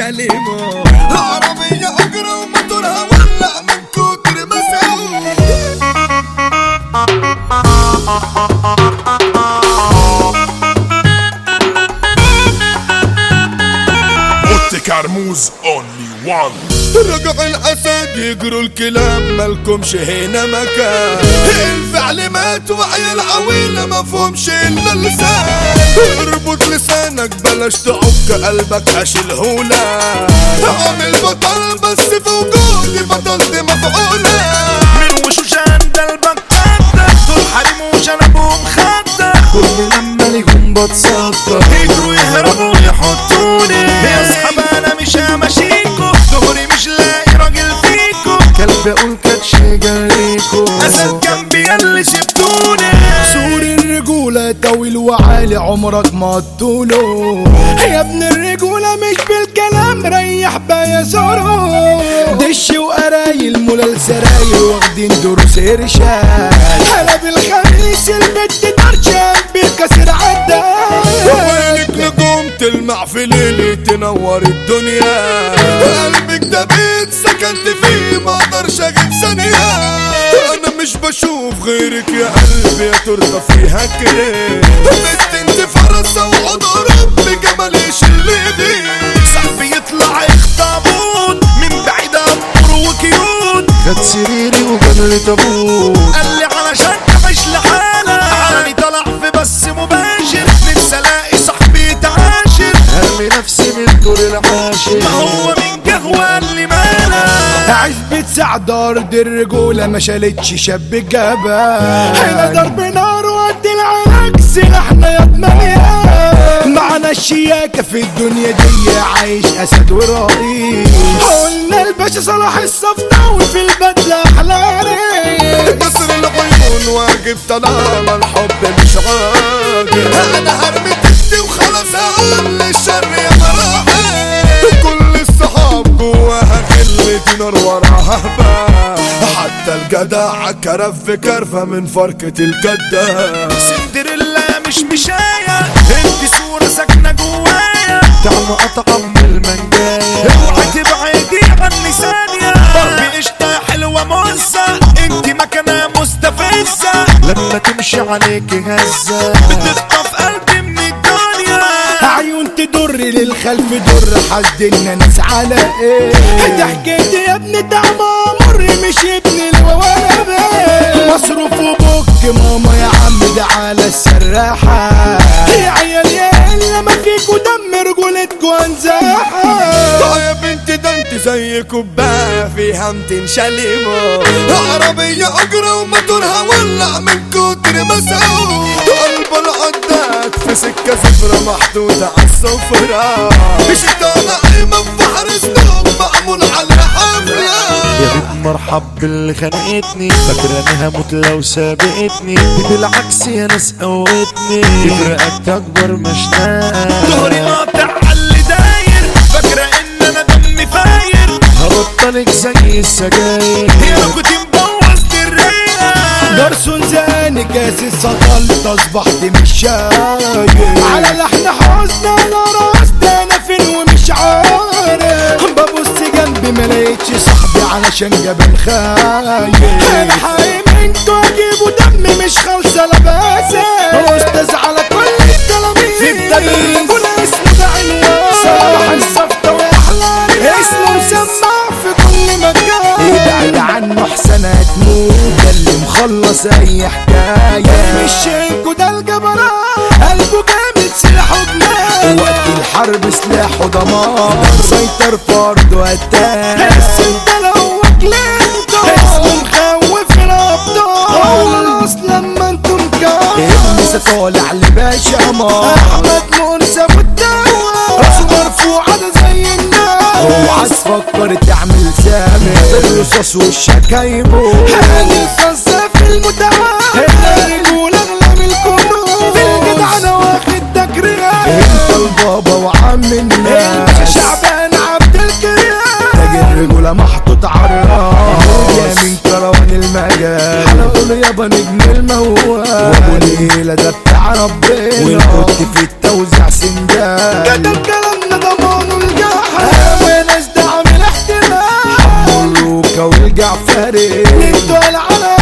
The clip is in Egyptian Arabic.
شاليمو العربية أجرى وموتورها ولع من كتر مسعود اوتي كرموز اونلي وان رجع الأسد يجروا الكلام مالكمش هنا مكان الفعل مات وعيال عويلة مفهومش إلا اللسان اربط لسانك بلاش تعك قلبك أشيلهولك اعمل بطل بس في وجودي بطلت مفعولة من وشوش عند البكاتة دول حريم وشنبهم خدة كل لما ليهم بتصدر يجروا يهربوا يحطوني يا اصحاب انا مش همشيكوا دغري مش لاقي راجل فيكوا كلب اقول كاتش جريكوا اسد جنبي اللي سبتوني سور الرجولة طويل وعالي عمرك ما تطوله يا ابن الرجولة مش بالكلام ريح بيا زورو دش وقرايل مولى السرايل واخدين دروس ارشاد هلا بالخميس البت درشان بالكسر عدى وينك نجوم تلمع في ليلي تنور الدنيا قلبك ده بيت سكنت فيه ما اقدرش اجيب ثانية انا مش بشوف غيرك يا قلبي يا ترضى فيها كده بنت انت فرصة وعود ربي جماليش اللي دي صاحبي يطلع يخطبون من بعيد امر وكيوت خد سريري وجاب لي تابوت قال لي علشان تعيش لحالك عالي طلع في بس مباشر نفسي الاقي صاحبي يتعاشر هرمي نفسي من الدور العاشر ما هو من قهوه اللي مالك عزبة سعد ارض الرجولة ما شالتش شاب جبا هنا ضرب نار وقد العراق سلاحنا يا مليان معنا الشياكة في الدنيا دي عايش اسد ورئيس قلنا الباشا صلاح الصفداوي في البدلة احلى ريس مصر العيون واجب طالما الحب مش عاجب انا هرمي تحتي وخلاص اقول للشر يا مراحل كل الصحاب جواها كلمة نار وراها هبة حتى الجدع كرف في كرفة من فركة الجدة سندريلا مش مشاية انت صورة ساكنة جوايا تعالى اطعم المنجاية اوعي تبعدي عني ثانية ضربي قشطة حلوة مزة انت مكانة مستفزة لما تمشي عليكي هزة بتخطف قلبي من الدنيا عيون تدر للخلف در حدنا ناس على ايه ده حكايتي يا ابن تعمى مر مش ابن الولد مصروف وبك ماما يا عم ده على السراحة يا عيال يا الا ما فيكوا دم رجولتكوا انزاحة اه يا بنت ده انت زي كوباية فيها 200 شاليمو عربية اجرى وموتورها ولع من كتر مسعود قلب العداد في سكة صفرة محدودة عالسفرة مش طالع من بحر سنوب معمول على حفلة يا بنت مرحب باللي خانقتني فاكرة انها هموت لو سابقتني بالعكس يا ناس قوتني تفرقك اكبر مشناقة ظهري قاطع على اللي داير فاكرة ان انا دمي فاير هبطلك زي السجاير يا لو كنت مبوظ الرئة جرسون زاني كاس السطل اصبحت مش شايف على لحن حزن انا راست انا فين ومش عارف ببص جنبي ما لقيتش صاحبي علشان جبل خايف الحقي منكوا اجيبه دمي مش خالصه لباسه استاذ على كل التلاميذ في التدريس ولا اسمه ده عنوان صلاح الصفطة واحلى اسمه مسمع في كل مكان ابعد عنه احسن هتموت ده اللي مخلص اي حكايه مش شينكو ده الجبروت قلبه جامد سلاحه جنان وقت الحرب سلاحه دمار سيطر فرد وقتال بس انت لو كلينتو اسمه مخوف الابطال خلاص لما انتم كام لسه طالع لباشا مار احمد مرسى والدواء راسه مرفوعه ده زي النار اوعى تفكر تعمل سامي الرصاص وشك هيموت هاني الخاصة في المدعى الرجولة اغلى من الكنوز في الجدع انا واخد تكريم انت البابا وعم الناس انت شعبان عبد الكريم تاج الرجولة محطوط عالراس يا من كروان المجال هنقول يابا نجم الموال وابو ليلى ده بتاع ربنا والكنت في التوزيع سندان كتب كلامنا ضمانه الجحا والجعفري انتوا العالم